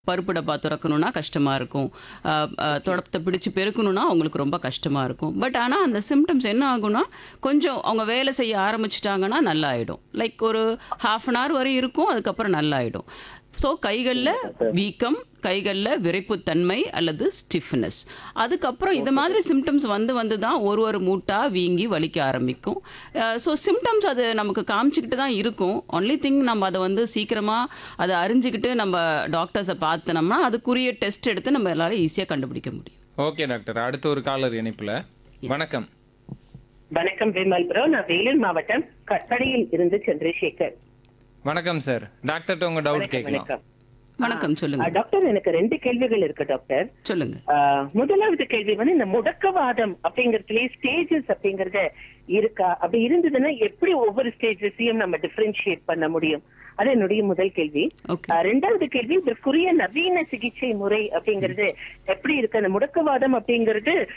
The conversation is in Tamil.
பருப்பு டப்பா திறக்கணும்னா கஷ்டமாக இருக்கும் அஹ், அஹ், தொடப்பத்தை பிடிச்சு பெருக்கணும்னா அவங்களுக்கு ரொம்ப கஷ்டமாக இருக்கும் பட் ஆனால் அந்த சிம்டம்ஸ் என்ன ஆகும்னா கொஞ்சம் அவங்க வேலை செய்ய ஆரம்பிச்சிட்டாங்கன்னா நல்லா ஆயிடும் லைக் ஒரு ஹாஃப் அன் ஹவர் வரை இருக்கும் அதுக்கப்புறம் நல்லா ஆயிடும் ஸோ கைகளில் வீக்கம் கைகளில் விரைப்புத்தன்மை அல்லது ஸ்டிஃப்னஸ் அதுக்கப்புறம் இது மாதிரி சிம்டம்ஸ் வந்து வந்து தான் ஒரு ஒரு மூட்டாக வீங்கி வலிக்க ஆரம்பிக்கும் ஸோ சிம்டம்ஸ் அது நமக்கு காமிச்சிக்கிட்டு தான் இருக்கும் ஒன்லி திங் நம்ம அதை வந்து சீக்கிரமாக அதை அறிஞ்சிக்கிட்டு நம்ம டாக்டர்ஸை பார்த்தனோம்னா அதுக்குரிய டெஸ்ட் எடுத்து நம்ம எல்லாரும் ஈஸியாக கண்டுபிடிக்க முடியும் ஓகே டாக்டர் அடுத்த ஒரு காலர் இணைப்புல வணக்கம் வணக்கம் விமல் ப்ரோ நான் வேலூர் மாவட்டம் கட்டடையில் இருந்து சந்திரசேகர் வணக்கம் சார் டாக்டர்கிட்ட உங்க டவுட் வணக்கம், கேட்கலாம் வணக்கம். வணக்கம் சொல்லுங்க ஆ, டாக்டர் எனக்கு ரெண்டு கேள்விகள் இருக்கு டாக்டர் சொல்லுங்க ஆ, முதலாவது கேள்வி வந்து இந்த முடக்கவாதம் அப்படிங்கறதுலயே ஸ்டேஜஸ் அப்படிங்கறது இருக்கா அப்படி இருந்ததுன்னா எப்படி ஒவ்வொரு ஸ்டேஜஸையும் நம்ம டிஃபரன்ஷியேட் பண்ண முடியும் அது என்னுடைய முதல் கேள்வி ஓகே ஆ, ரெண்டாவது கேள்வி இதற்குரிய நவீன சிகிச்சை முறை அப்படிங்கிறது எப்படி இருக்கு அந்த முடக்கவாதம் அப்படிங்கிறது